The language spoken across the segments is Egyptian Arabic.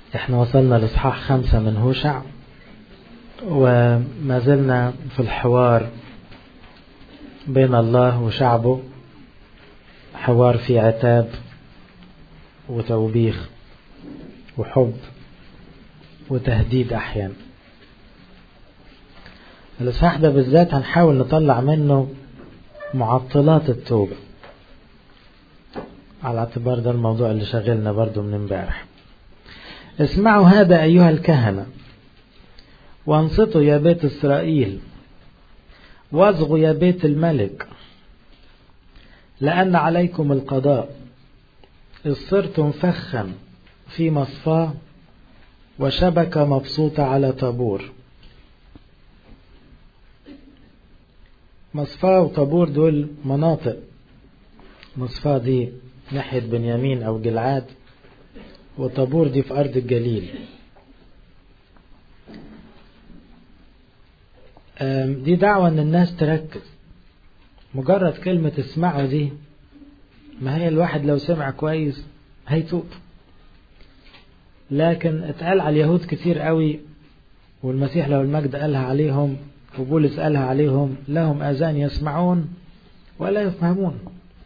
احنا وصلنا لإصحاح خمسة من هوشع وما زلنا في الحوار بين الله وشعبه حوار فيه عتاب وتوبيخ وحب وتهديد أحيانا الإصحاح ده بالذات هنحاول نطلع منه معطلات التوبة على اعتبار ده الموضوع اللي شغلنا برضو من امبارح اسمعوا هذا أيها الكهنة وانصتوا يا بيت إسرائيل واصغوا يا بيت الملك لأن عليكم القضاء إذ صرتم فخا في مصفاه وشبكة مبسوطة على طابور مصفاه وطابور دول مناطق مصفاه دي ناحية بنيامين أو جلعاد وطابور دي في أرض الجليل دي دعوة ان الناس تركز مجرد كلمة اسمعوا دي ما هي الواحد لو سمع كويس هيتوب لكن اتقال على اليهود كتير قوي والمسيح لو المجد قالها عليهم وبولس قالها عليهم لهم اذان يسمعون ولا يفهمون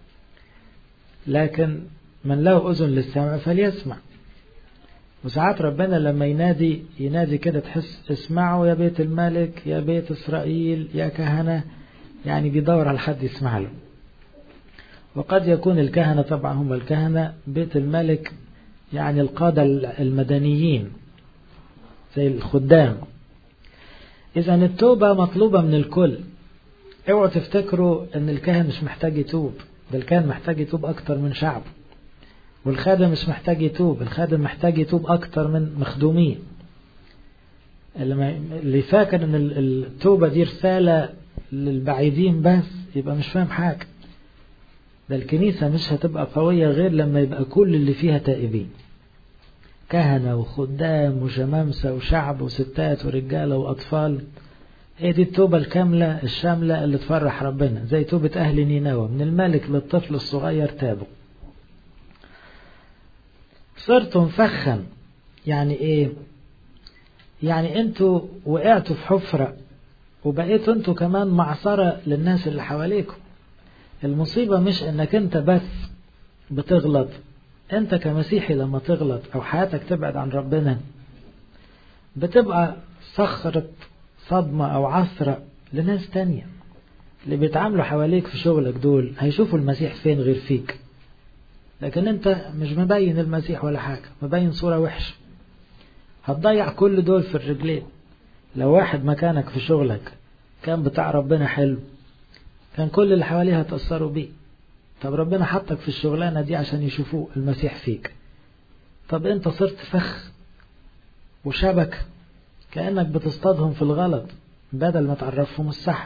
لكن من له اذن للسمع فليسمع وساعات ربنا لما ينادي ينادي كده تحس اسمعوا يا بيت الملك يا بيت إسرائيل يا كهنة يعني بيدور على حد يسمع له وقد يكون الكهنة طبعا هم الكهنة بيت الملك يعني القادة المدنيين زي الخدام إذا التوبة مطلوبة من الكل اوعوا تفتكروا ان الكاهن مش محتاج يتوب ده الكاهن محتاج يتوب اكتر من شعبه والخادم مش محتاج يتوب الخادم محتاج يتوب أكتر من مخدومين اللي فاكر ان التوبة دي رسالة للبعيدين بس يبقى مش فاهم حاجة ده الكنيسة مش هتبقى قوية غير لما يبقى كل اللي فيها تائبين كهنة وخدام وشمامسة وشعب وستات ورجالة وأطفال هي دي التوبة الكاملة الشاملة اللي تفرح ربنا زي توبة أهل نينوى من الملك للطفل الصغير تابوا صرتم فخا يعني ايه يعني انتوا وقعتوا في حفرة وبقيتوا انتوا كمان معصرة للناس اللي حواليكم المصيبة مش انك انت بس بتغلط انت كمسيحي لما تغلط او حياتك تبعد عن ربنا بتبقى صخرة صدمة او عثرة لناس تانية اللي بيتعاملوا حواليك في شغلك دول هيشوفوا المسيح فين غير فيك لكن انت مش مبين المسيح ولا حاجة مبين صورة وحشة هتضيع كل دول في الرجلين لو واحد مكانك في شغلك كان بتاع ربنا حلو كان كل اللي حواليه هتأثروا بيه طب ربنا حطك في الشغلانة دي عشان يشوفوه المسيح فيك طب انت صرت فخ وشبك كأنك بتصطادهم في الغلط بدل ما تعرفهم الصح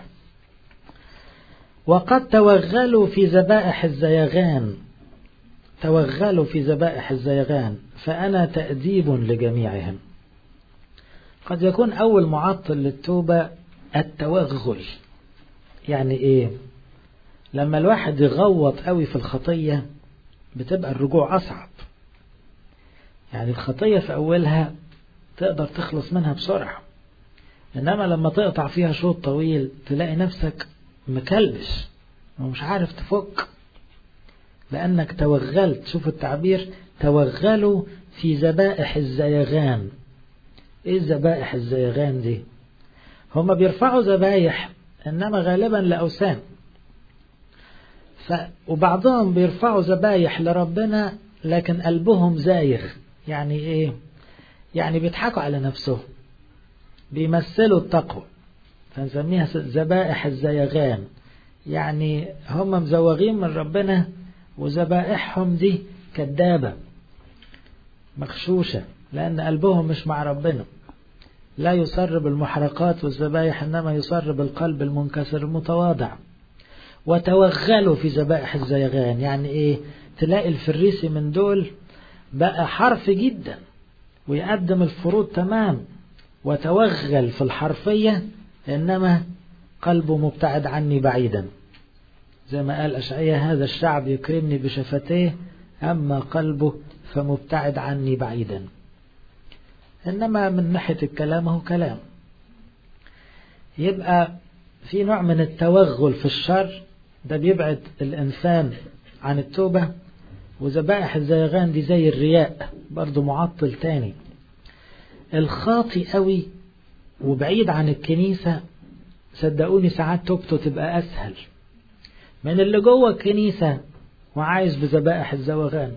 وقد توغلوا في ذبائح الزيغان توغلوا في ذبائح الزيغان فأنا تأديب لجميعهم قد يكون أول معطل للتوبة التوغل يعني إيه لما الواحد يغوط قوي في الخطية بتبقى الرجوع أصعب يعني الخطية في أولها تقدر تخلص منها بسرعة إنما لما تقطع فيها شوط طويل تلاقي نفسك مكلبش ومش عارف تفك لأنك توغلت شوف التعبير توغلوا في ذبائح الزيغان ايه ذبائح الزيغان دي هما بيرفعوا ذبايح انما غالبا لأوثان ف... وبعضهم بيرفعوا ذبايح لربنا لكن قلبهم زايغ يعني ايه يعني بيضحكوا على نفسهم بيمثلوا التقوى فنسميها ذبائح الزيغان يعني هم مزوغين من ربنا وذبائحهم دي كدابة مغشوشة لأن قلبهم مش مع ربنا لا يصر بالمحرقات والذبائح إنما يصر بالقلب المنكسر المتواضع وتوغلوا في ذبائح الزيغان يعني إيه تلاقي الفريسي من دول بقى حرف جدا ويقدم الفروض تمام وتوغل في الحرفية إنما قلبه مبتعد عني بعيدا زي ما قال أشعية هذا الشعب يكرمني بشفتيه أما قلبه فمبتعد عني بعيدا إنما من ناحية الكلام هو كلام يبقى في نوع من التوغل في الشر ده بيبعد الإنسان عن التوبة وذبائح الزيغان دي زي الرياء برضو معطل تاني الخاطي قوي وبعيد عن الكنيسة صدقوني ساعات توبته تبقى أسهل من اللي جوه الكنيسة وعايش بذبائح الزوغان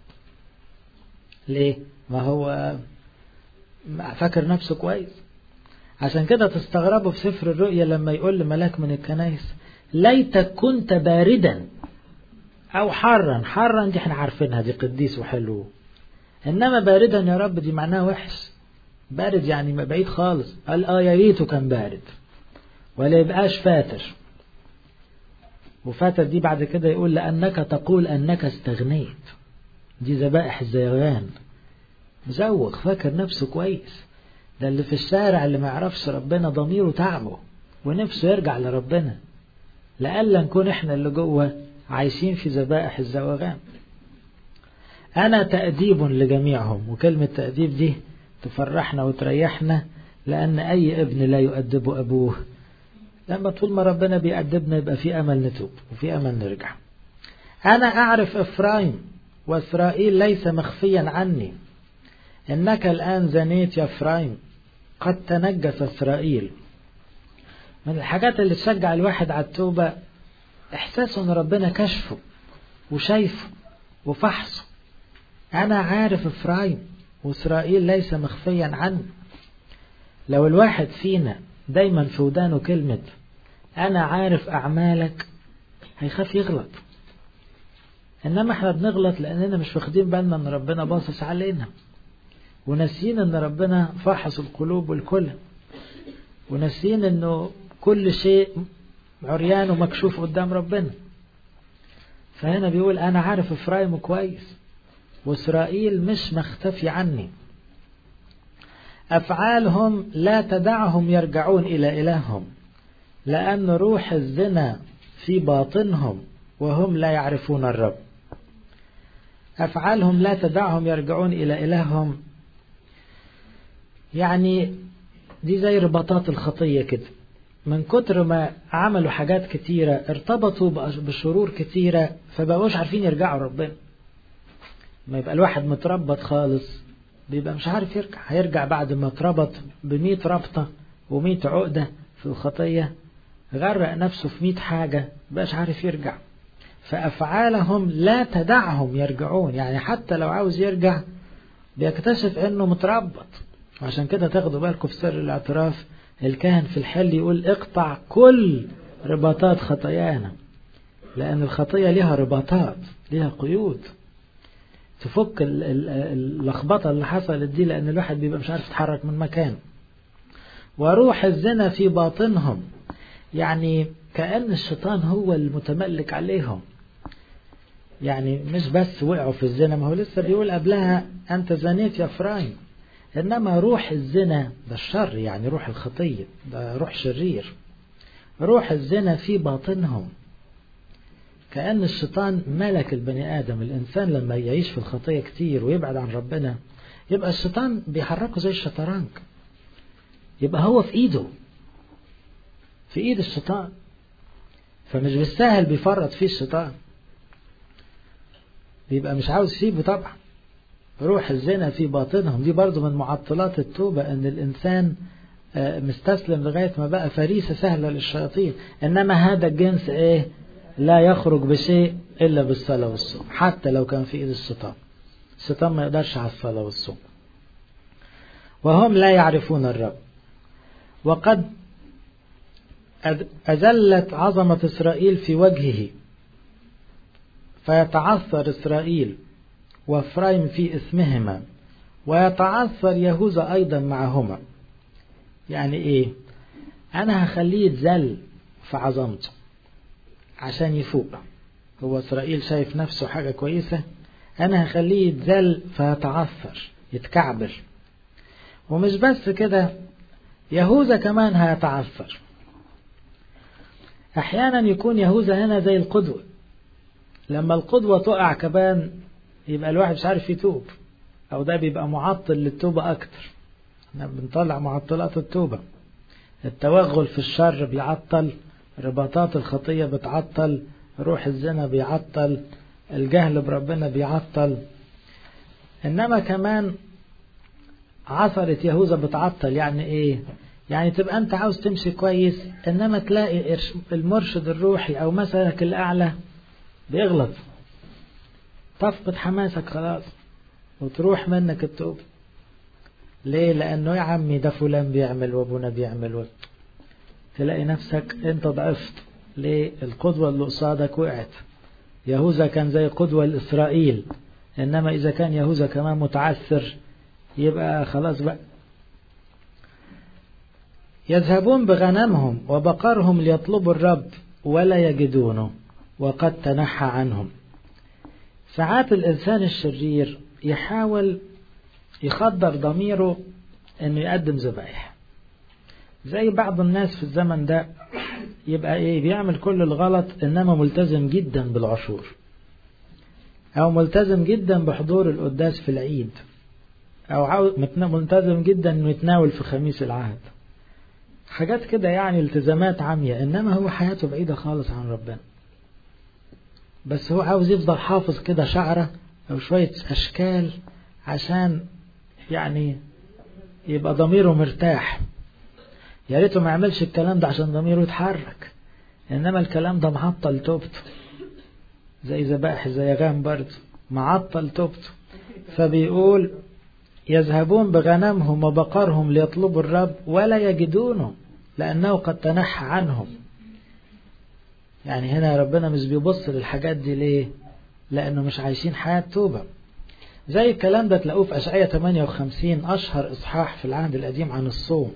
ليه؟ ما هو فاكر نفسه كويس عشان كده تستغربوا في سفر الرؤيا لما يقول لملاك من الكنايس ليتك كنت باردا او حرا حرا دي احنا عارفينها دي قديس وحلو انما باردا يا رب دي معناها وحش بارد يعني ما بعيد خالص قال اه يا ريته كان بارد ولا يبقاش فاتر وفاتر دي بعد كده يقول لأنك تقول أنك استغنيت دي ذبائح الزيغان مزوغ فاكر نفسه كويس ده اللي في الشارع اللي ما يعرفش ربنا ضميره تعبه ونفسه يرجع لربنا لألا نكون احنا اللي جوه عايشين في ذبائح الزوغان أنا تأديب لجميعهم وكلمة تأديب دي تفرحنا وتريحنا لأن أي ابن لا يؤدب أبوه لما طول ما ربنا بيأدبنا يبقى في أمل نتوب وفي أمل نرجع أنا أعرف إفرايم وإسرائيل ليس مخفيا عني إنك الآن زنيت يا إفرايم قد تنجس إسرائيل من الحاجات اللي تشجع الواحد على التوبة إحساسه إن ربنا كشفه وشايفه وفحصه أنا عارف إفرايم وإسرائيل ليس مخفيا عني لو الواحد فينا دايما في ودانه كلمة أنا عارف أعمالك هيخاف يغلط إنما إحنا بنغلط لأننا مش واخدين بالنا إن ربنا باصص علينا وناسيين إن ربنا فاحص القلوب والكل وناسيين إنه كل شيء عريان ومكشوف قدام ربنا فهنا بيقول أنا عارف إفرايم كويس وإسرائيل مش مختفي عني أفعالهم لا تدعهم يرجعون إلى إلههم لأن روح الزنا في باطنهم وهم لا يعرفون الرب أفعالهم لا تدعهم يرجعون إلى إلههم يعني دي زي رباطات الخطية كده من كتر ما عملوا حاجات كتيرة ارتبطوا بشرور كتيرة فبقوش عارفين يرجعوا ربنا ما يبقى الواحد متربط خالص بيبقى مش عارف يرجع هيرجع بعد ما اتربط بمية ربطة ومية عقدة في الخطية غرق نفسه في مية حاجة بقاش عارف يرجع فأفعالهم لا تدعهم يرجعون يعني حتى لو عاوز يرجع بيكتشف انه متربط عشان كده تاخدوا بالكم في سر الاعتراف الكاهن في الحل يقول اقطع كل رباطات خطايانا لأن الخطية لها رباطات لها قيود تفك اللخبطة اللي حصلت دي لأن الواحد بيبقى مش عارف يتحرك من مكانه وروح الزنا في باطنهم يعني كأن الشيطان هو المتملك عليهم يعني مش بس وقعوا في الزنا ما هو لسه بيقول قبلها أنت زنيت يا فرايم إنما روح الزنا ده الشر يعني روح الخطية ده روح شرير روح الزنا في باطنهم كأن الشيطان ملك البني آدم الإنسان لما يعيش في الخطية كتير ويبعد عن ربنا يبقى الشيطان بيحركه زي الشطرنج يبقى هو في إيده في إيد الشيطان فمش بالسهل بيفرط فيه الشيطان بيبقى مش عاوز يسيبه طبعا روح الزنا في باطنهم دي برضو من معطلات التوبة ان الانسان مستسلم لغاية ما بقى فريسة سهلة للشياطين انما هذا الجنس ايه لا يخرج بشيء الا بالصلاة والصوم حتى لو كان في ايد الشيطان الشيطان ما يقدرش على الصلاة والصوم وهم لا يعرفون الرب وقد أذلت عظمة إسرائيل في وجهه فيتعثر إسرائيل وإفرايم في اسمهما ويتعثر يهوذا أيضا معهما يعني إيه أنا هخليه يتذل في عظمته عشان يفوق هو إسرائيل شايف نفسه حاجة كويسة أنا هخليه يتذل فيتعثر يتكعبل ومش بس كده يهوذا كمان هيتعثر أحيانا يكون يهوذا هنا زي القدوة لما القدوة تقع كمان يبقى الواحد مش عارف يتوب أو ده بيبقى معطل للتوبة أكتر احنا بنطلع معطلات التوبة التوغل في الشر بيعطل رباطات الخطية بتعطل روح الزنا بيعطل الجهل بربنا بيعطل انما كمان عثرة يهوذا بتعطل يعني ايه يعني تبقى انت عاوز تمشي كويس انما تلاقي المرشد الروحي او مثلك الاعلى بيغلط تفقد حماسك خلاص وتروح منك التوبة ليه لانه يا عمي ده فلان بيعمل وابونا بيعمل و... تلاقي نفسك انت ضعفت ليه القدوة اللي قصادك وقعت يهوذا كان زي قدوة لإسرائيل إنما إذا كان يهوذا كمان متعثر يبقى خلاص بقى يذهبون بغنمهم وبقرهم ليطلبوا الرب ولا يجدونه وقد تنحى عنهم ساعات الإنسان الشرير يحاول يخدر ضميره انه يقدم ذبائح زي بعض الناس في الزمن ده يبقى ايه بيعمل كل الغلط انما ملتزم جدا بالعشور او ملتزم جدا بحضور القداس في العيد او ملتزم جدا انه يتناول في خميس العهد حاجات كده يعني التزامات عامية انما هو حياته بعيدة خالص عن ربنا بس هو عاوز يفضل حافظ كده شعره او شوية اشكال عشان يعني يبقى ضميره مرتاح يا ريته ما يعملش الكلام ده عشان ضميره يتحرك انما الكلام ده معطل توبته زي ذبائح زيغان برضه معطل توبته فبيقول يذهبون بغنمهم وبقرهم ليطلبوا الرب ولا يجدونه لأنه قد تنحى عنهم يعني هنا ربنا مش بيبص للحاجات دي ليه لأنه مش عايشين حياة توبة زي الكلام ده تلاقوه في أشعية 58 أشهر إصحاح في العهد القديم عن الصوم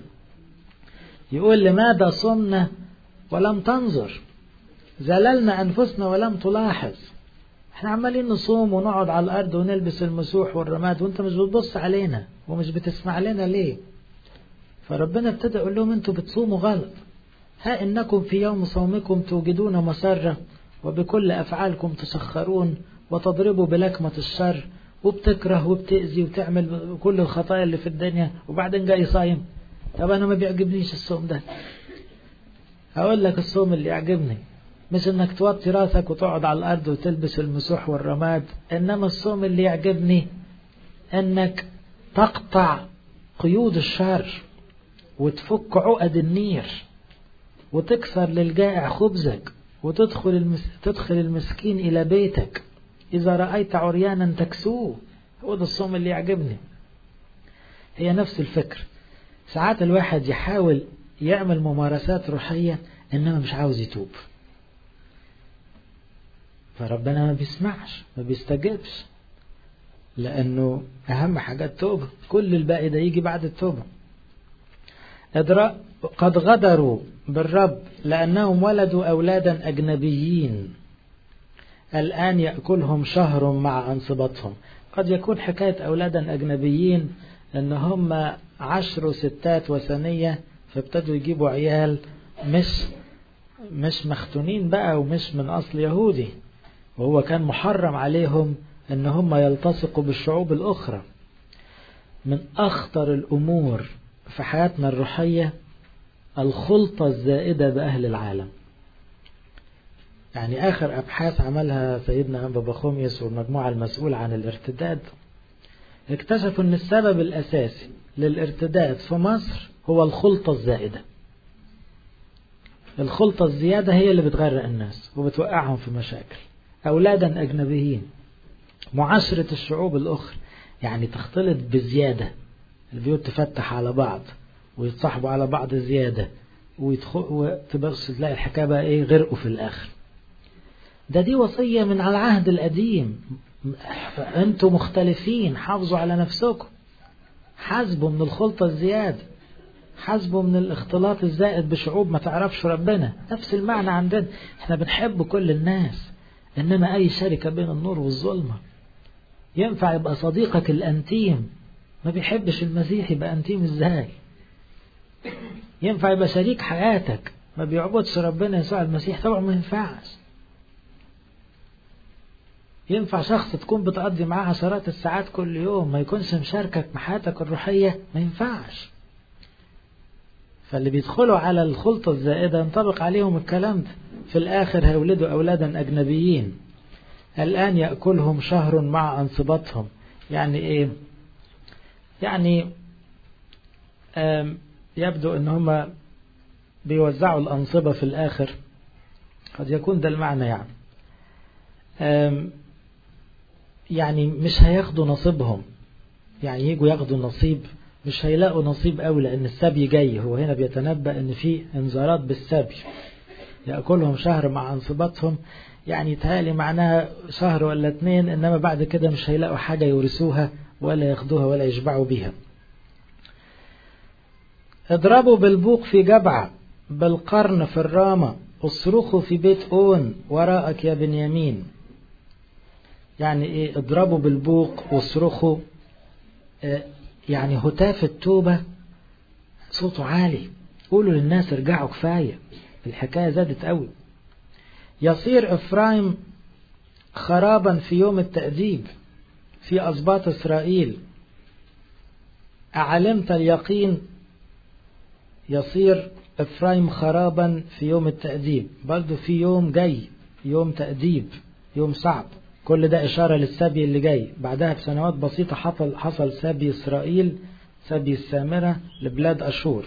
يقول لماذا صمنا ولم تنظر زللنا أنفسنا ولم تلاحظ احنا عمالين نصوم ونقعد على الأرض ونلبس المسوح والرماد وانت مش بتبص علينا ومش بتسمع لنا ليه فربنا ابتدى يقول لهم انتوا بتصوموا غلط ها إنكم في يوم صومكم توجدون مسرة وبكل أفعالكم تسخرون وتضربوا بلكمة الشر وبتكره وبتأذي وتعمل كل الخطايا اللي في الدنيا وبعدين جاي صايم طب أنا ما بيعجبنيش الصوم ده هقول لك الصوم اللي يعجبني مش انك توطي راسك وتقعد على الارض وتلبس المسوح والرماد انما الصوم اللي يعجبني انك تقطع قيود الشر وتفك عقد النير وتكسر للجائع خبزك وتدخل المس... تدخل المسكين الى بيتك اذا رايت عريانا تكسوه هو ده الصوم اللي يعجبني هي نفس الفكر ساعات الواحد يحاول يعمل ممارسات روحية إنما مش عاوز يتوب فربنا ما بيسمعش ما بيستجبش لأنه أهم حاجة التوبة كل الباقي ده يجي بعد التوبة قد غدروا بالرب لأنهم ولدوا أولادا أجنبيين الآن يأكلهم شهر مع أنصبتهم قد يكون حكاية أولادا أجنبيين أن هم عشر ستات وثنية فابتدوا يجيبوا عيال مش مش مختونين بقى ومش من أصل يهودي وهو كان محرم عليهم أن هم يلتصقوا بالشعوب الأخرى من أخطر الأمور في حياتنا الروحية الخلطة الزائدة بأهل العالم يعني آخر أبحاث عملها سيدنا أنبا بخوميس والمجموعة المسؤولة عن الارتداد اكتشفوا أن السبب الأساسي للارتداد في مصر هو الخلطة الزائدة الخلطة الزيادة هي اللي بتغرق الناس وبتوقعهم في مشاكل أولادا أجنبيين معاشرة الشعوب الأخرى يعني تختلط بزيادة البيوت تفتح على بعض ويتصاحبوا على بعض زيادة ويدخل وتبص تلاقي الحكاية بقى إيه غرقوا في الآخر ده دي وصية من على العهد القديم أنتوا مختلفين حافظوا على نفسكم حاسبوا من الخلطة الزيادة حاسبوا من الاختلاط الزائد بشعوب ما تعرفش ربنا نفس المعنى عندنا احنا بنحب كل الناس انما اي شركة بين النور والظلمة ينفع يبقى صديقك الانتيم ما بيحبش المسيح يبقى انتيم ازاي ينفع يبقى شريك حياتك ما بيعبدش ربنا يسوع المسيح طبعا ما ينفعش ينفع شخص تكون بتقضي معاه عشرات الساعات كل يوم ما يكونش مشاركك مع حياتك الروحية ما ينفعش فاللي بيدخلوا على الخلطة الزائدة ينطبق عليهم الكلام ده في الآخر هيولدوا أولادا أجنبيين الآن يأكلهم شهر مع أنصبتهم يعني إيه يعني يبدو أن هم بيوزعوا الأنصبة في الآخر قد يكون ده المعنى يعني يعني مش هياخدوا نصيبهم يعني يجوا ياخدوا نصيب مش هيلاقوا نصيب قوي لأن السبي جاي هو هنا بيتنبأ أن في انذارات بالسبي يأكلهم شهر مع انصباتهم يعني تهالي معناها شهر ولا اتنين إنما بعد كده مش هيلاقوا حاجة يورثوها ولا ياخدوها ولا يشبعوا بيها اضربوا بالبوق في جبعة بالقرن في الرامة اصرخوا في بيت أون وراءك يا بنيامين يعني ايه اضربوا بالبوق واصرخوا اه يعني هتاف التوبة صوته عالي قولوا للناس ارجعوا كفاية الحكاية زادت قوي يصير إفرايم خرابا في يوم التأديب في أسباط إسرائيل أعلمت اليقين يصير إفرايم خرابا في يوم التأديب برضه في يوم جاي يوم تأديب يوم صعب كل ده إشارة للسبي اللي جاي بعدها بسنوات بسيطة حصل, حصل سبي إسرائيل سبي السامرة لبلاد أشور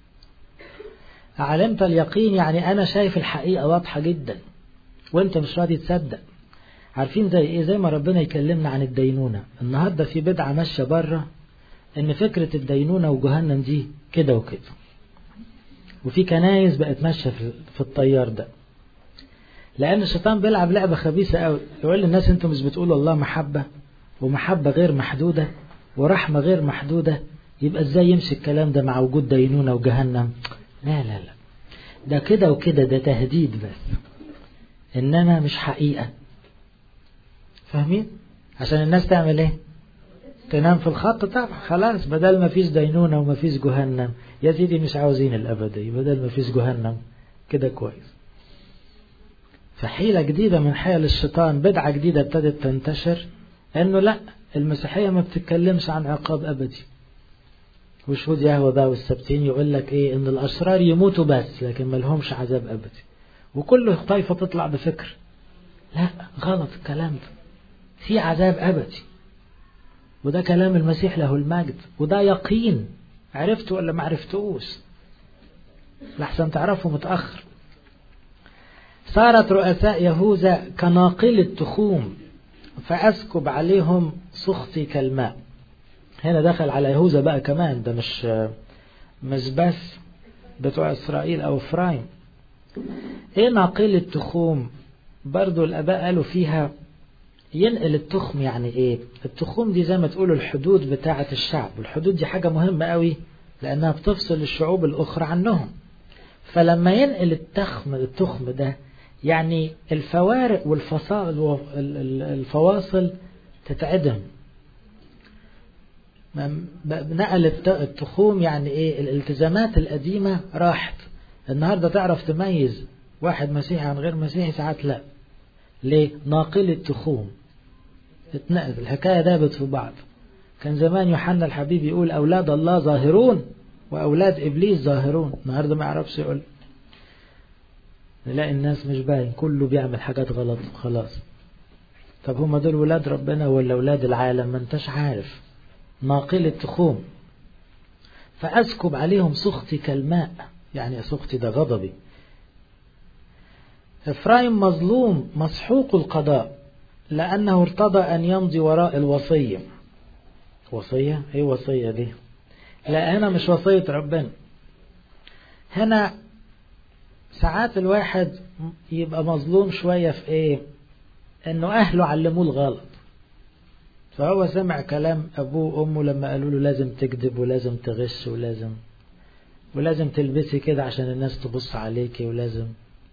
علمت اليقين يعني أنا شايف الحقيقة واضحة جدا وانت مش راضي تصدق عارفين زي ايه زي ما ربنا يكلمنا عن الدينونة النهاردة في بدعة ماشية بره ان فكرة الدينونة وجهنم دي كده وكده وفي كنايس بقت ماشية في الطيار ده لأن الشيطان بيلعب لعبة خبيثة قوي يقول للناس انتم مش بتقولوا الله محبة ومحبة غير محدودة ورحمة غير محدودة يبقى ازاي يمشي الكلام ده مع وجود دينونة وجهنم لا لا لا ده كده وكده ده تهديد بس إنما مش حقيقة فاهمين عشان الناس تعمل ايه تنام في الخط طبعا خلاص بدل ما فيش دينونة وما فيش جهنم يا سيدي مش عاوزين الأبدية بدل ما فيش جهنم كده كويس فحيلة جديدة من حيل الشيطان بدعة جديدة ابتدت تنتشر انه لا المسيحية ما بتتكلمش عن عقاب أبدي وشهود يهوى بقى والسبتين يقول لك ايه ان الاشرار يموتوا بس لكن ما لهمش عذاب ابدي وكل طائفة تطلع بفكر لا غلط الكلام ده في عذاب ابدي وده كلام المسيح له المجد وده يقين عرفته ولا ما عرفتوش لحسن تعرفه متأخر صارت رؤساء يهوذا كناقل التخوم فأسكب عليهم سخطي كالماء هنا دخل على يهوذا بقى كمان ده مش مش بس بتوع إسرائيل أو إفرايم إيه ناقل التخوم برضو الآباء قالوا فيها ينقل التخم يعني إيه التخوم دي زي ما تقولوا الحدود بتاعة الشعب والحدود دي حاجة مهمة قوي لأنها بتفصل الشعوب الأخرى عنهم فلما ينقل التخم التخم ده يعني الفوارق والفصائل الفواصل تتعدم نقل التخوم يعني ايه الالتزامات القديمة راحت النهاردة تعرف تميز واحد مسيحي عن غير مسيحي ساعات لا ليه ناقل التخوم اتنقل الحكاية دابت في بعض كان زمان يوحنا الحبيب يقول أولاد الله ظاهرون وأولاد إبليس ظاهرون النهاردة ما يعرفش يقول نلاقي الناس مش باين كله بيعمل حاجات غلط خلاص طب هم دول ولاد ربنا ولا ولاد العالم ما انتش عارف ناقل التخوم فأسكب عليهم سخطي كالماء يعني سخطي ده غضبي إفرايم مظلوم مسحوق القضاء لأنه ارتضى أن يمضي وراء الوصية وصية؟ ايه وصية دي؟ لا هنا مش وصية ربنا هنا ساعات الواحد يبقى مظلوم شوية في ايه انه اهله علموه الغلط فهو سمع كلام ابوه وامه لما قالوا له لازم تكذب ولازم تغش ولازم ولازم تلبسي كده عشان الناس تبص عليكي ولازم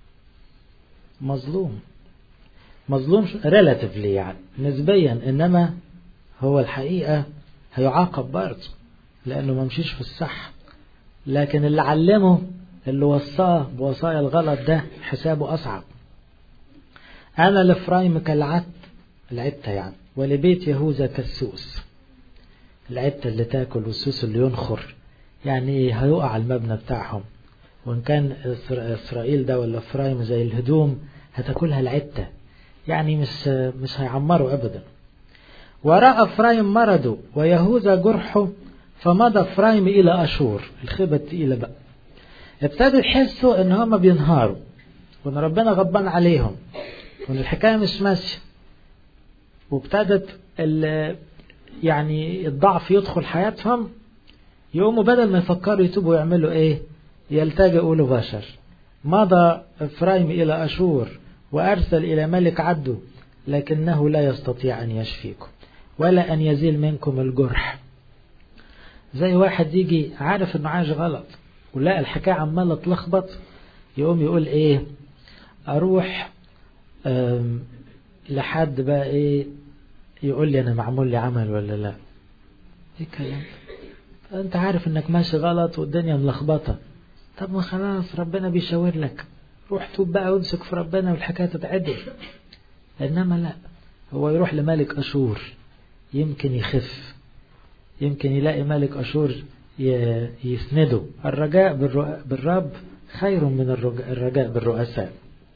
مظلوم مظلوم ريلاتيفلي يعني نسبيا انما هو الحقيقة هيعاقب برضه لانه ما مشيش في الصح لكن اللي علمه اللي وصاه بوصايا الغلط ده حسابه أصعب أنا لفرايم كالعت العتة يعني ولبيت يهوذا كالسوس العتة اللي تاكل والسوس اللي ينخر يعني هيقع المبنى بتاعهم وإن كان إسرائيل ده ولا إفرايم زي الهدوم هتاكلها العتة يعني مش مش هيعمروا أبدا ورأى إفرايم مرضه ويهوذا جرحه فمضى إفرايم إلى أشور الخيبة التقيلة بقى ابتدوا يحسوا إن هم بينهاروا وإن ربنا غضبان عليهم وإن الحكاية مش ماشية وابتدت يعني الضعف يدخل حياتهم يقوموا بدل ما يفكروا يتوبوا يعملوا ايه يلتجئوا لبشر مضى إفرايم إلى أشور وأرسل إلى ملك عدو لكنه لا يستطيع أن يشفيكم ولا أن يزيل منكم الجرح زي واحد يجي عارف انه عايش غلط ولا الحكاية عمالة تلخبط يقوم يقول ايه اروح لحد بقى ايه يقول لي انا معمول لي عمل ولا لا ايه كلام انت عارف انك ماشي غلط والدنيا ملخبطة طب ما خلاص ربنا بيشاور لك روح توب بقى وامسك في ربنا والحكاية تتعدل انما لا هو يروح لملك اشور يمكن يخف يمكن يلاقي ملك أشور يسنده الرجاء بالرب خير من الرجاء بالرؤساء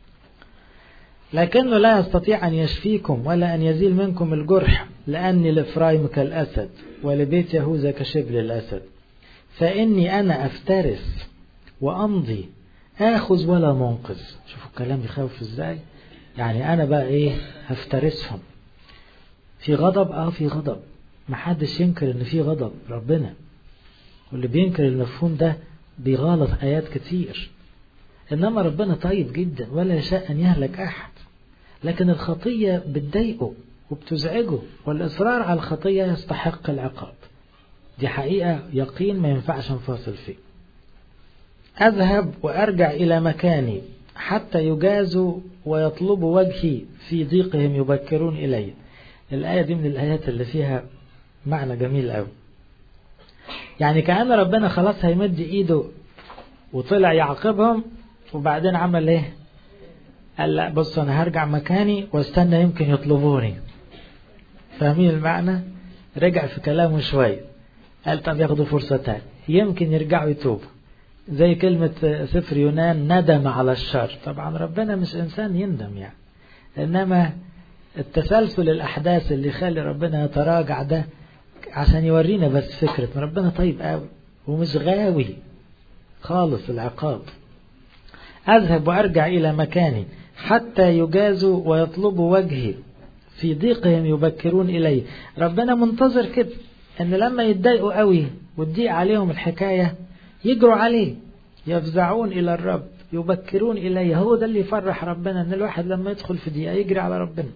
لكنه لا يستطيع أن يشفيكم ولا أن يزيل منكم الجرح لأني لإفرايم كالأسد ولبيت يهوذا كشبل الأسد فإني أنا أفترس وأمضي آخذ ولا منقذ شوفوا الكلام يخوف إزاي يعني أنا بقى إيه هفترسهم في غضب اه في غضب محدش ينكر ان في غضب ربنا واللي بينكر المفهوم ده بيغالط ايات كتير انما ربنا طيب جدا ولا يشاء ان يهلك احد لكن الخطية بتضايقه وبتزعجه والاصرار على الخطية يستحق العقاب دي حقيقة يقين ما ينفعش نفاصل فيه أذهب وأرجع إلى مكاني حتى يجازوا ويطلبوا وجهي في ضيقهم يبكرون إلي الآية دي من الآيات اللي فيها معنى جميل قوي يعني كأن ربنا خلاص هيمد إيده وطلع يعاقبهم وبعدين عمل إيه قال لا بص أنا هرجع مكاني واستنى يمكن يطلبوني فاهمين المعنى رجع في كلامه شوية قال طب ياخدوا فرصة تانية يمكن يرجعوا يتوبوا زي كلمة سفر يونان ندم على الشر طبعا ربنا مش إنسان يندم يعني إنما التسلسل الأحداث اللي يخلي ربنا يتراجع ده عشان يورينا بس فكرة ربنا طيب قوي ومش غاوي خالص العقاب أذهب وأرجع إلى مكاني حتى يجازوا ويطلبوا وجهي في ضيقهم يبكرون إلي ربنا منتظر كده أن لما يتضايقوا قوي وتضيق عليهم الحكاية يجروا عليه يفزعون إلى الرب يبكرون إلي هو ده اللي يفرح ربنا أن الواحد لما يدخل في دقيقة يجري على ربنا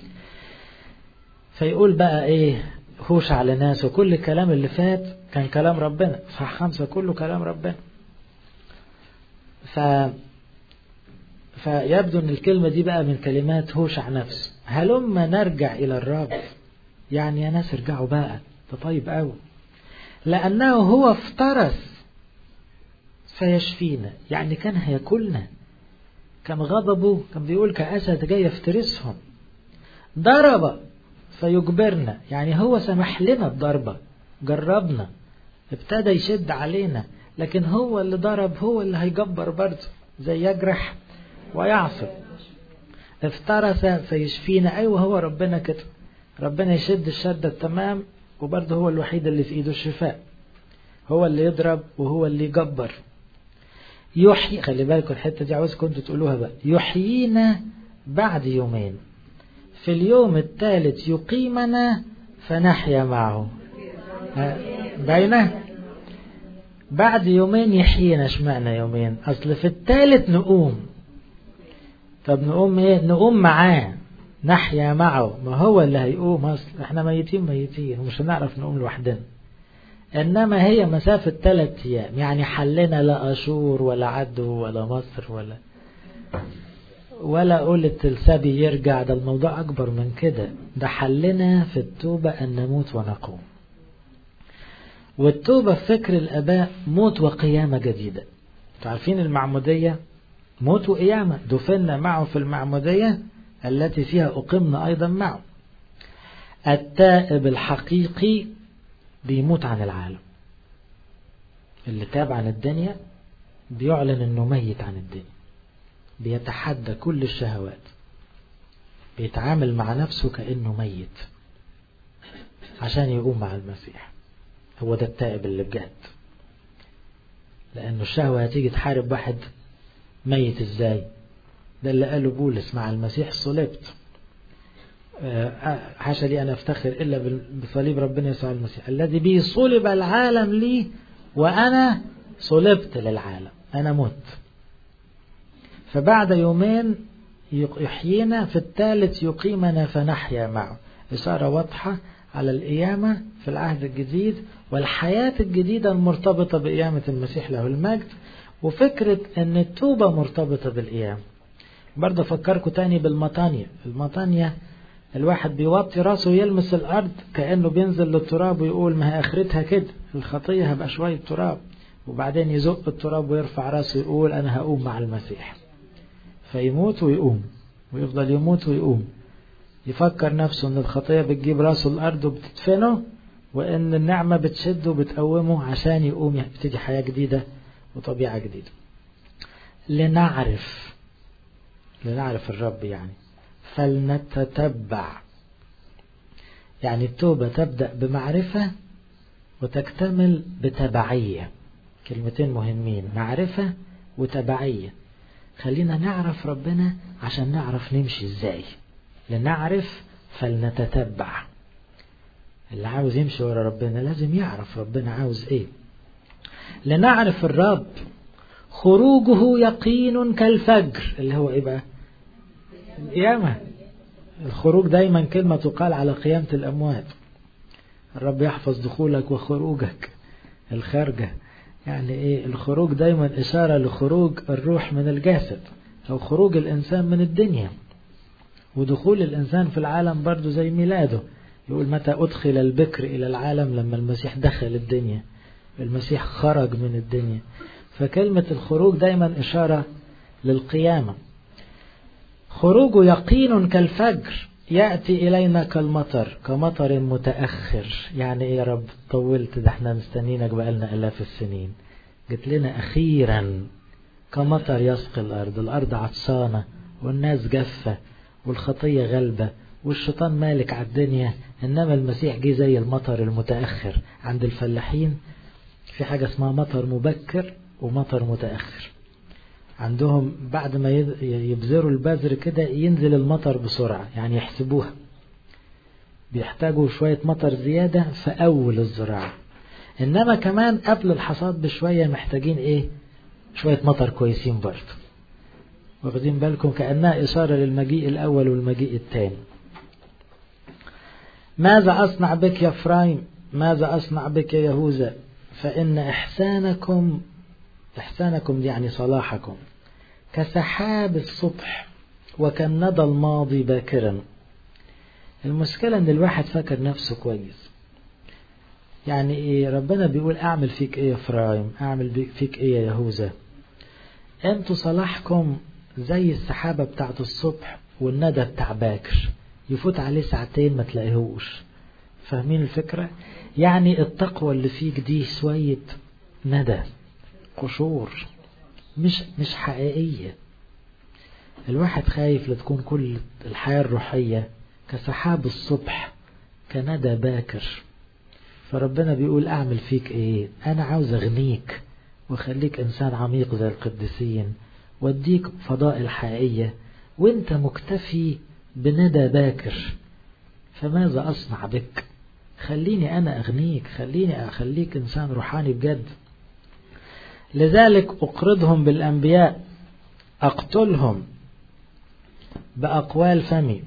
فيقول بقى إيه هوش على ناس وكل الكلام اللي فات كان كلام ربنا صح خمسة كله كلام ربنا ف فيبدو ان الكلمة دي بقى من كلمات هوشع نفسه هلما نرجع الى الرب يعني يا ناس ارجعوا بقى ده طيب قوي لانه هو افترس فيشفينا يعني كان هياكلنا كان غضبه كان بيقول كأسد جاي يفترسهم ضرب فيجبرنا يعني هو سمح لنا الضربة جربنا ابتدى يشد علينا لكن هو اللي ضرب هو اللي هيجبر برضه زي يجرح ويعصب افترس فيشفينا ايوه هو ربنا كده ربنا يشد الشدة التمام وبرضه هو الوحيد اللي في ايده الشفاء هو اللي يضرب وهو اللي يجبر يحيي خلي بالكم الحته دي عاوزكم انتوا تقولوها بقى يحيينا بعد يومين في اليوم الثالث يقيمنا فنحيا معه باينه بعد يومين يحيينا اشمعنى يومين اصل في الثالث نقوم طب نقوم ايه نقوم معاه نحيا معه ما هو اللي هيقوم اصل احنا ميتين ميتين ومش هنعرف نقوم لوحدنا انما هي مسافة ثلاث ايام يعني حلنا لا اشور ولا عدو ولا مصر ولا ولا قلت السبي يرجع ده الموضوع اكبر من كده ده حلنا في التوبة ان نموت ونقوم والتوبة في فكر الاباء موت وقيامة جديدة تعرفين المعمودية موت وقيامة دفنا معه في المعمودية التي فيها أقمنا أيضا معه التائب الحقيقي بيموت عن العالم اللي تاب عن الدنيا بيعلن انه ميت عن الدنيا بيتحدى كل الشهوات بيتعامل مع نفسه كأنه ميت عشان يقوم مع المسيح هو ده التائب اللي بجد لأنه الشهوة هتيجي تحارب واحد ميت ازاي ده اللي قاله بولس مع المسيح صلبت حاشا لي أن أفتخر إلا بصليب ربنا يسوع المسيح الذي به صلب العالم لي وأنا صلبت للعالم أنا مت فبعد يومين يحيينا في الثالث يقيمنا فنحيا معه إشارة واضحة على القيامة في العهد الجديد والحياة الجديدة المرتبطة بقيامة المسيح له المجد وفكرة أن التوبة مرتبطة بالقيامة برضه أفكركم تاني بالمطانية المطانية الواحد بيوطي راسه ويلمس الأرض كأنه بينزل للتراب ويقول ما هي آخرتها كده الخطية هبقى شوية تراب وبعدين يزق التراب ويرفع راسه ويقول أنا هقوم مع المسيح فيموت ويقوم ويفضل يموت ويقوم يفكر نفسه ان الخطية بتجيب راسه الارض وبتدفنه وان النعمة بتشده وبتقومه عشان يقوم يبتدي حياة جديدة وطبيعة جديدة لنعرف لنعرف الرب يعني فلنتتبع يعني التوبة تبدأ بمعرفة وتكتمل بتبعية كلمتين مهمين معرفة وتبعية خلينا نعرف ربنا عشان نعرف نمشي ازاي لنعرف فلنتتبع اللي عاوز يمشي ورا ربنا لازم يعرف ربنا عاوز ايه لنعرف الرب خروجه يقين كالفجر اللي هو ايه بقى القيامة الخروج دايما كلمة تقال على قيامة الأموات الرب يحفظ دخولك وخروجك الخارجة يعني ايه الخروج دايما إشارة لخروج الروح من الجسد أو خروج الإنسان من الدنيا ودخول الإنسان في العالم برضه زي ميلاده يقول متى أدخل البكر إلى العالم لما المسيح دخل الدنيا المسيح خرج من الدنيا فكلمة الخروج دايما إشارة للقيامة خروج يقين كالفجر يأتي إلينا كالمطر كمطر متأخر يعني إيه يا رب طولت ده احنا مستنينك بقالنا ألاف السنين جت لنا أخيرا كمطر يسقي الأرض الأرض عطشانة والناس جافة والخطية غلبة والشيطان مالك على الدنيا إنما المسيح جه زي المطر المتأخر عند الفلاحين في حاجة اسمها مطر مبكر ومطر متأخر عندهم بعد ما يبذروا البذر كده ينزل المطر بسرعة يعني يحسبوها بيحتاجوا شوية مطر زيادة في أول الزراعة إنما كمان قبل الحصاد بشوية محتاجين إيه شوية مطر كويسين برضه واخدين بالكم كأنها إشارة للمجيء الأول والمجيء الثاني ماذا أصنع بك يا فرايم ماذا أصنع بك يا يهوذا فإن إحسانكم إحسانكم يعني صلاحكم كسحاب الصبح وكالندى الماضي باكرا المشكلة ان الواحد فاكر نفسه كويس يعني ايه ربنا بيقول اعمل فيك ايه يا فرايم اعمل فيك ايه يا يهوذا انتوا صلاحكم زي السحابة بتاعت الصبح والندى بتاع باكر يفوت عليه ساعتين ما تلاقيهوش فاهمين الفكرة يعني التقوى اللي فيك دي شوية ندى قشور مش مش حقيقية الواحد خايف لتكون كل الحياة الروحية كسحاب الصبح كندى باكر فربنا بيقول أعمل فيك إيه أنا عاوز أغنيك وخليك إنسان عميق زي القديسين واديك فضائل حقيقية وانت مكتفي بندى باكر فماذا أصنع بك خليني أنا أغنيك خليني أخليك إنسان روحاني بجد لذلك أقرضهم بالأنبياء أقتلهم بأقوال فمي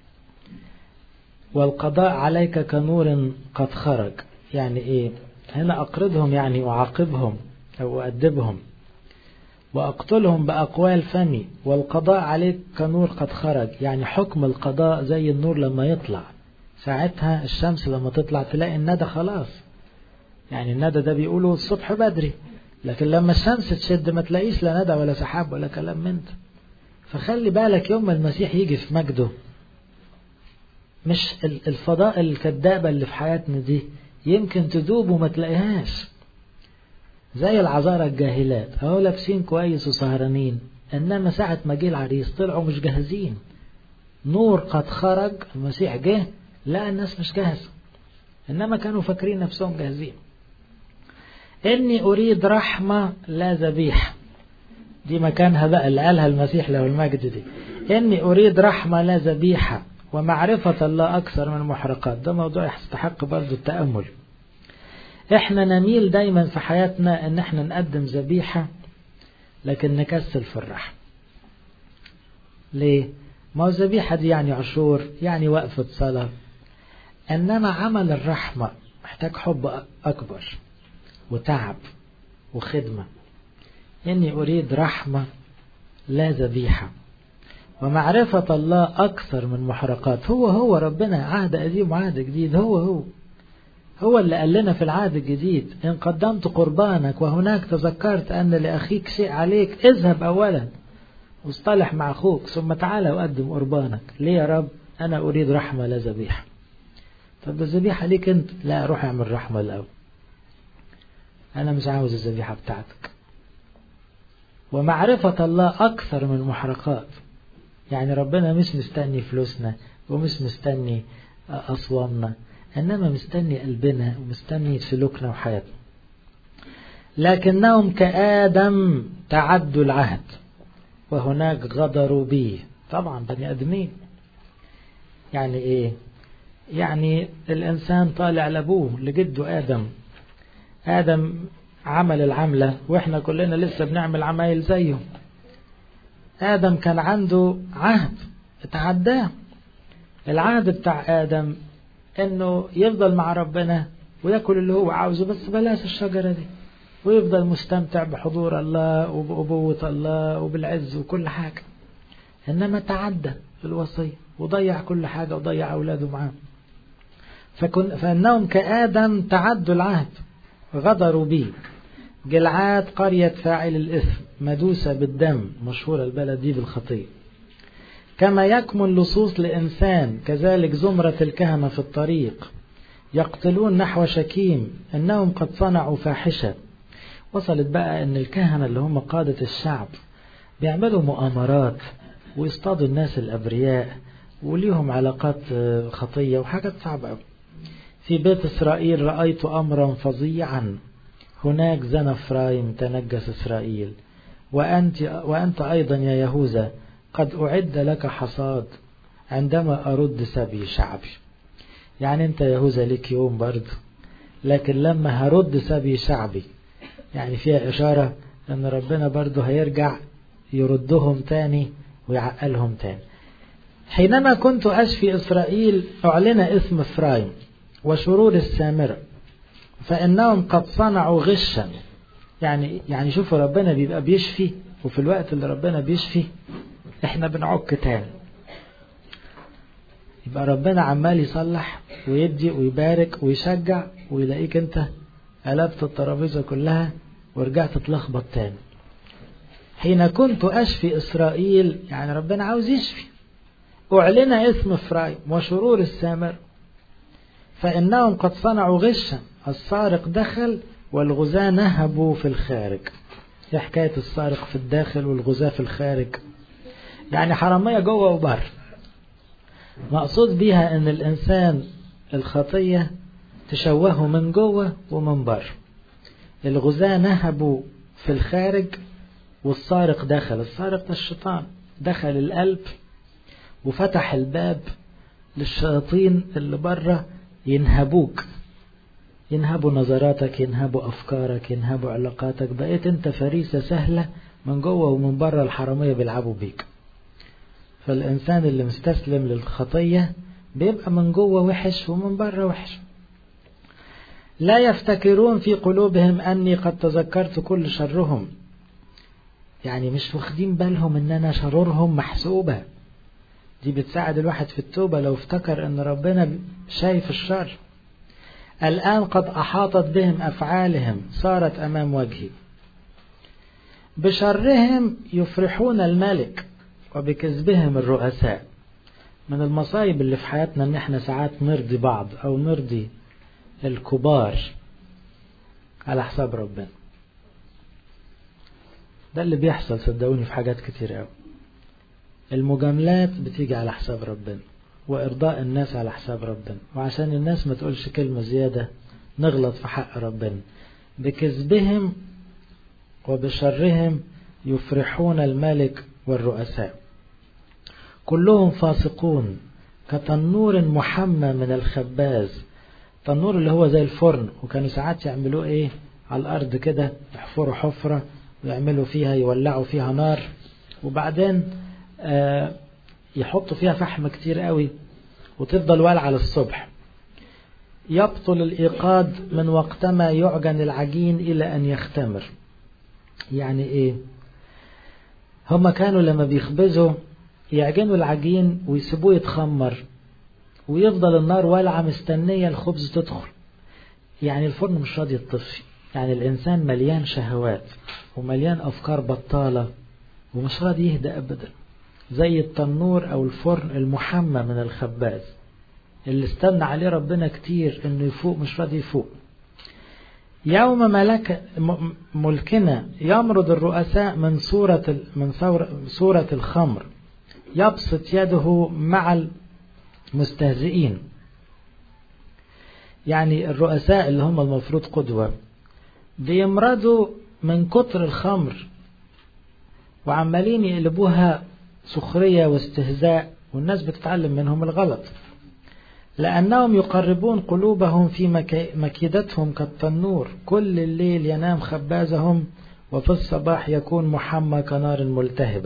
والقضاء عليك كنور قد خرج يعني إيه هنا أقرضهم يعني أعاقبهم أو أؤدبهم وأقتلهم بأقوال فمي والقضاء عليك كنور قد خرج يعني حكم القضاء زي النور لما يطلع ساعتها الشمس لما تطلع تلاقي الندى خلاص يعني الندى ده بيقولوا الصبح بدري لكن لما الشمس تشد ما تلاقيش لا ندى ولا سحاب ولا كلام من ده فخلي بالك يوم ما المسيح يجي في مجده مش الفضاء الكدابة اللي في حياتنا دي يمكن تدوب وما تلاقيهاش زي العذارى الجاهلات اهو لابسين كويس وسهرانين انما ساعة ما جه العريس طلعوا مش جاهزين نور قد خرج المسيح جه لا الناس مش جاهزة انما كانوا فاكرين نفسهم جاهزين اني اريد رحمة لا ذبيحة دي مكانها بقى اللي قالها المسيح له المجد دي اني اريد رحمة لا ذبيحة ومعرفة الله اكثر من المحرقات ده موضوع يستحق برضو التأمل احنا نميل دايما في حياتنا ان احنا نقدم ذبيحة لكن نكسل في الرحمة ليه ما هو الذبيحة دي يعني عشور يعني وقفة صلاة انما عمل الرحمة محتاج حب اكبر وتعب وخدمة اني اريد رحمة لا ذبيحة ومعرفة الله أكثر من محرقات هو هو ربنا عهد قديم وعهد جديد هو هو هو اللي قال لنا في العهد الجديد إن قدمت قربانك وهناك تذكرت أن لأخيك شيء عليك اذهب أولا واصطلح مع أخوك ثم تعالى وقدم قربانك ليه يا رب أنا أريد رحمة لا ذبيحة طب ده الذبيحة ليك أنت لا روح اعمل رحمة الأول أنا مش عاوز الذبيحة بتاعتك ومعرفة الله أكثر من المحرقات يعني ربنا مش مستني فلوسنا ومش مستني أصوامنا إنما مستني قلبنا ومستني سلوكنا وحياتنا لكنهم كآدم تعدوا العهد وهناك غدروا به طبعا بني آدمين يعني إيه يعني الإنسان طالع لأبوه لجده آدم آدم عمل العملة وإحنا كلنا لسه بنعمل عمايل زيه آدم كان عنده عهد اتعداه العهد بتاع آدم إنه يفضل مع ربنا وياكل اللي هو عاوزه بس بلاش الشجرة دي ويفضل مستمتع بحضور الله وبأبوة الله وبالعز وكل حاجة إنما تعدى الوصية وضيع كل حاجة وضيع أولاده معاه فكن فإنهم كآدم تعدوا العهد غدروا به جلعاد قرية فاعل الإثم مدوسة بالدم مشهورة البلد دي بالخطية كما يكمن لصوص لإنسان كذلك زمرة الكهنة في الطريق يقتلون نحو شكيم إنهم قد صنعوا فاحشة وصلت بقى أن الكهنة اللي هم قادة الشعب بيعملوا مؤامرات ويصطادوا الناس الأبرياء وليهم علاقات خطية وحاجات صعبة في بيت إسرائيل رأيت أمرا فظيعا هناك زنى إفرايم تنجس إسرائيل وأنت, وأنت أيضا يا يهوذا قد أعد لك حصاد عندما أرد سبي شعبي يعني أنت يهوذا لك يوم برضه لكن لما هرد سبي شعبي يعني فيها إشارة أن ربنا برضه هيرجع يردهم تاني ويعقلهم تاني حينما كنت أشفي إسرائيل أعلن اسم إفرايم وشرور السامرة فإنهم قد صنعوا غشا يعني يعني شوفوا ربنا بيبقى بيشفي وفي الوقت اللي ربنا بيشفي احنا بنعك تاني يبقى ربنا عمال يصلح ويدي ويبارك ويشجع ويلاقيك انت قلبت الترابيزه كلها ورجعت تلخبط تاني حين كنت اشفي اسرائيل يعني ربنا عاوز يشفي اعلن اسم افرايم وشرور السامر فانهم قد صنعوا غشا السارق دخل والغزاة نهبوا في الخارج ايه حكاية السارق في الداخل والغزاة في الخارج يعني حرامية جوه وبر مقصود بيها ان الانسان الخطية تشوهه من جوه ومن بر الغزاة نهبوا في الخارج والسارق دخل السارق ده الشيطان دخل القلب وفتح الباب للشياطين اللي بره ينهبوك ينهبوا نظراتك ينهبوا أفكارك ينهبوا علاقاتك بقيت أنت فريسة سهلة من جوه ومن بره الحرامية بيلعبوا بيك فالإنسان اللي مستسلم للخطية بيبقى من جوه وحش ومن بره وحش لا يفتكرون في قلوبهم أني قد تذكرت كل شرهم يعني مش واخدين بالهم ان انا شرورهم محسوبة دي بتساعد الواحد في التوبة لو افتكر ان ربنا شايف الشر الآن قد أحاطت بهم أفعالهم صارت أمام وجهي بشرهم يفرحون الملك وبكذبهم الرؤساء من المصايب اللي في حياتنا ان احنا ساعات نرضي بعض او نرضي الكبار على حساب ربنا ده اللي بيحصل صدقوني في حاجات كتير قوي المجاملات بتيجي على حساب ربنا وإرضاء الناس على حساب ربنا وعشان الناس ما تقولش كلمة زيادة نغلط في حق ربنا بكذبهم وبشرهم يفرحون الملك والرؤساء كلهم فاسقون كتنور محمى من الخباز تنور اللي هو زي الفرن وكانوا ساعات يعملوه ايه على الارض كده يحفروا حفرة ويعملوا فيها يولعوا فيها نار وبعدين آه يحطوا فيها فحم كتير قوي وتفضل والعة للصبح يبطل الإيقاد من وقتما يعجن العجين إلى أن يختمر يعني إيه هما كانوا لما بيخبزوا يعجنوا العجين ويسيبوه يتخمر ويفضل النار والعة مستنية الخبز تدخل يعني الفرن مش راضي يطفي يعني الإنسان مليان شهوات ومليان أفكار بطالة ومش راضي يهدى أبدا زي التنور أو الفرن المحمى من الخباز اللي استنى عليه ربنا كتير انه يفوق مش راضي يفوق يوم ملك ملكنا يمرض الرؤساء من صورة من صورة الخمر يبسط يده مع المستهزئين يعني الرؤساء اللي هم المفروض قدوة بيمرضوا من كتر الخمر وعمالين يقلبوها سخرية واستهزاء والناس بتتعلم منهم الغلط لأنهم يقربون قلوبهم في مكيدتهم كالتنور كل الليل ينام خبازهم وفي الصباح يكون محمى كنار ملتهبة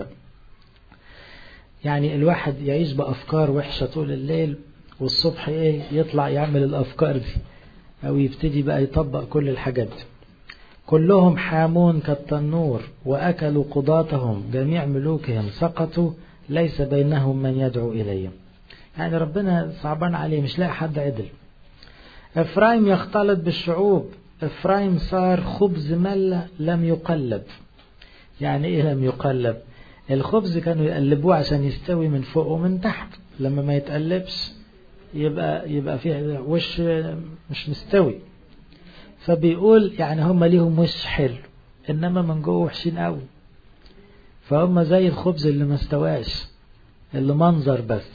يعني الواحد يعيش بأفكار وحشة طول الليل والصبح ايه يطلع يعمل الأفكار دي أو يبتدي بقى يطبق كل الحاجات دي كلهم حامون كالتنور وأكلوا قضاتهم جميع ملوكهم سقطوا ليس بينهم من يدعو إليهم يعني ربنا صعبان عليه مش لاقي حد عدل إفرايم يختلط بالشعوب إفرايم صار خبز ملة لم يقلب يعني إيه لم يقلب الخبز كانوا يقلبوه عشان يستوي من فوق ومن تحت لما ما يتقلبش يبقى يبقى فيه وش مش مستوي فبيقول يعني هم ليهم وش حلو انما من جوه وحشين قوي فهم زي الخبز اللي ما استواش اللي منظر بس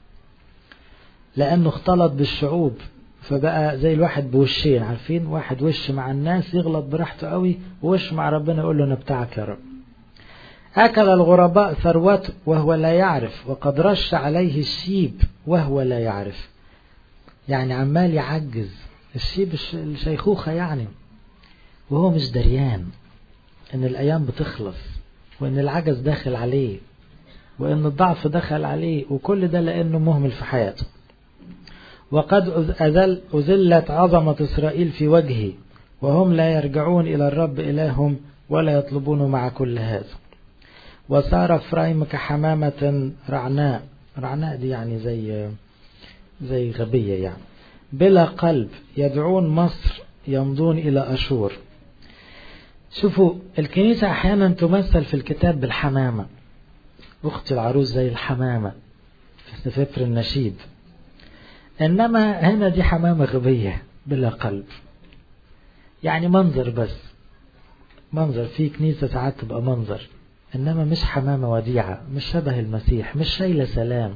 لانه اختلط بالشعوب فبقى زي الواحد بوشين عارفين واحد وش مع الناس يغلط براحته قوي ووش مع ربنا يقول له انا بتاعك يا رب أكل الغرباء ثروته وهو لا يعرف وقد رش عليه الشيب وهو لا يعرف يعني عمال يعجز الشيب الشيخوخة يعني وهو مش دريان ان الايام بتخلص وان العجز داخل عليه وان الضعف دخل عليه وكل ده لانه مهمل في حياته وقد أذل أذلت عظمة إسرائيل في وجهه وهم لا يرجعون إلى الرب إلههم ولا يطلبون مع كل هذا وصار إفرايم كحمامة رعناء رعناء دي يعني زي زي غبية يعني بلا قلب يدعون مصر يمضون إلى أشور شوفوا الكنيسة أحيانا تمثل في الكتاب بالحمامة أختي العروس زي الحمامة في سفر النشيد إنما هنا دي حمامة غبية بلا قلب يعني منظر بس منظر في كنيسة ساعات تبقى منظر إنما مش حمامة وديعة مش شبه المسيح مش شايلة سلام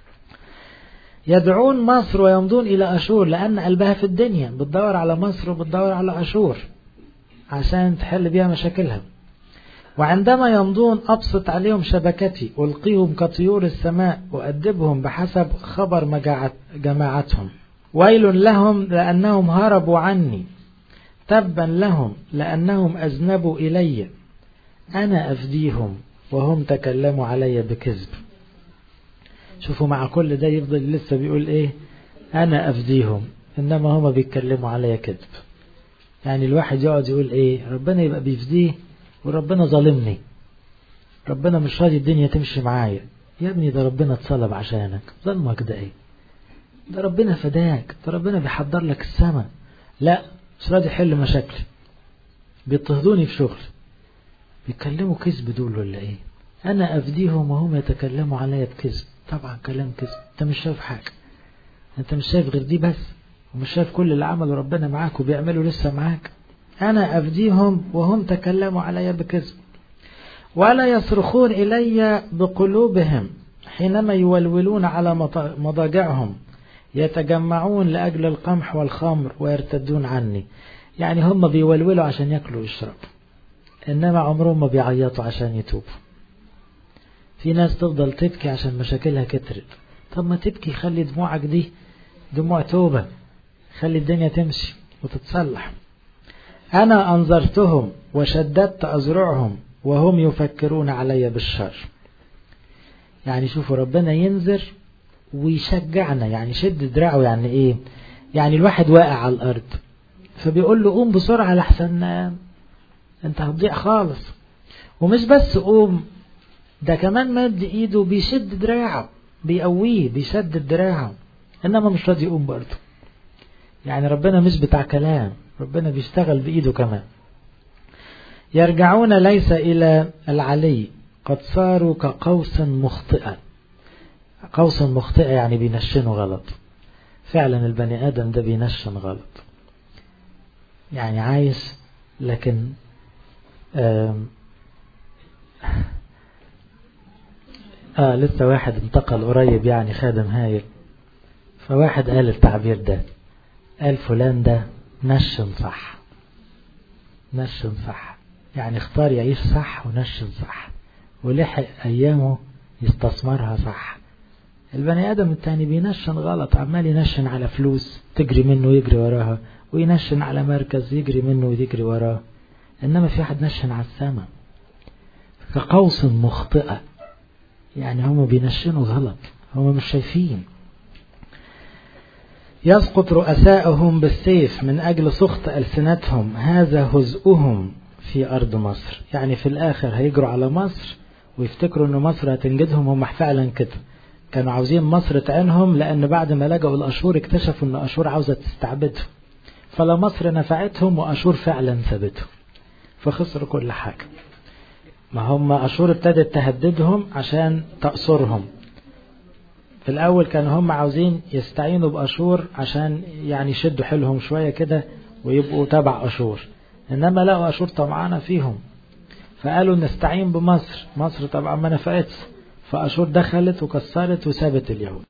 يدعون مصر ويمضون إلى أشور لأن قلبها في الدنيا بتدور على مصر وبتدور على أشور عشان تحل بيها مشاكلها وعندما يمضون أبسط عليهم شبكتي ألقيهم كطيور السماء وأدبهم بحسب خبر مجاعت جماعتهم ويل لهم لأنهم هربوا عني تبا لهم لأنهم أذنبوا إلي أنا أفديهم وهم تكلموا علي بكذب شوفوا مع كل ده يفضل لسه بيقول ايه انا افديهم انما هما بيتكلموا عليا كذب يعني الواحد يقعد يقول ايه ربنا يبقى بيفديه وربنا ظالمني ربنا مش راضي الدنيا تمشي معايا يا ابني ده ربنا اتصلب عشانك ظلمك ده ايه ده ربنا فداك ده ربنا بيحضر لك السماء لا مش راضي يحل مشاكلي بيضطهدوني في شغل بيتكلموا كذب دول ولا ايه انا افديهم وهم يتكلموا عليا بكذب طبعا كلام كذب انت مش شايف حاجة انت مش شايف غير دي بس ومش شايف كل اللي عمله ربنا معاك وبيعمله لسه معاك أنا أفديهم وهم تكلموا علي بكذب ولا يصرخون إلي بقلوبهم حينما يولولون على مضاجعهم يتجمعون لأجل القمح والخمر ويرتدون عني يعني هم بيولولوا عشان يأكلوا ويشربوا إنما عمرهم ما بيعيطوا عشان يتوبوا في ناس تفضل تبكي عشان مشاكلها كترت طب ما تبكي خلي دموعك دي دموع توبة خلي الدنيا تمشي وتتصلح أنا أنظرتهم وشددت أزرعهم وهم يفكرون علي بالشر يعني شوفوا ربنا ينذر ويشجعنا يعني شد دراعه يعني ايه يعني الواحد واقع على الارض فبيقول له قوم بسرعة لحسن انت هتضيع خالص ومش بس قوم ده كمان مد ايده بيشد دراعه بيقويه بيشدد دراعه انما مش راضي يقوم برضه يعني ربنا مش بتاع كلام ربنا بيشتغل بايده كمان يرجعون ليس الى العلي قد صاروا كقوس مخطئا قوس مخطئة يعني بينشنوا غلط فعلا البني آدم ده بينشن غلط يعني عايش لكن آه لسه واحد انتقل قريب يعني خادم هايل فواحد قال التعبير ده قال فلان ده نشن صح نشن صح يعني اختار يعيش صح ونشن صح ولحق أيامه يستثمرها صح البني آدم التاني بينشن غلط عمال ينشن على فلوس تجري منه ويجري وراها وينشن على مركز يجري منه ويجري وراه إنما في واحد نشن على السماء كقوس مخطئة يعني هم بينشنوا غلط هم مش شايفين يسقط رؤساؤهم بالسيف من أجل سخط ألسنتهم هذا هزؤهم في أرض مصر يعني في الآخر هيجروا على مصر ويفتكروا أن مصر هتنجدهم هم فعلا كده كانوا عاوزين مصر تعينهم لأن بعد ما لجأوا الأشور اكتشفوا أن أشور عاوزة تستعبدهم فلا مصر نفعتهم وأشور فعلا سابتهم فخسروا كل حاجة ما هم أشور ابتدت تهددهم عشان تأسرهم في الأول كانوا هم عاوزين يستعينوا بأشور عشان يعني يشدوا حيلهم شوية كده ويبقوا تبع أشور إنما لقوا أشور طمعانة فيهم فقالوا نستعين بمصر مصر طبعا ما نفعتش فأشور دخلت وكسرت وسابت اليهود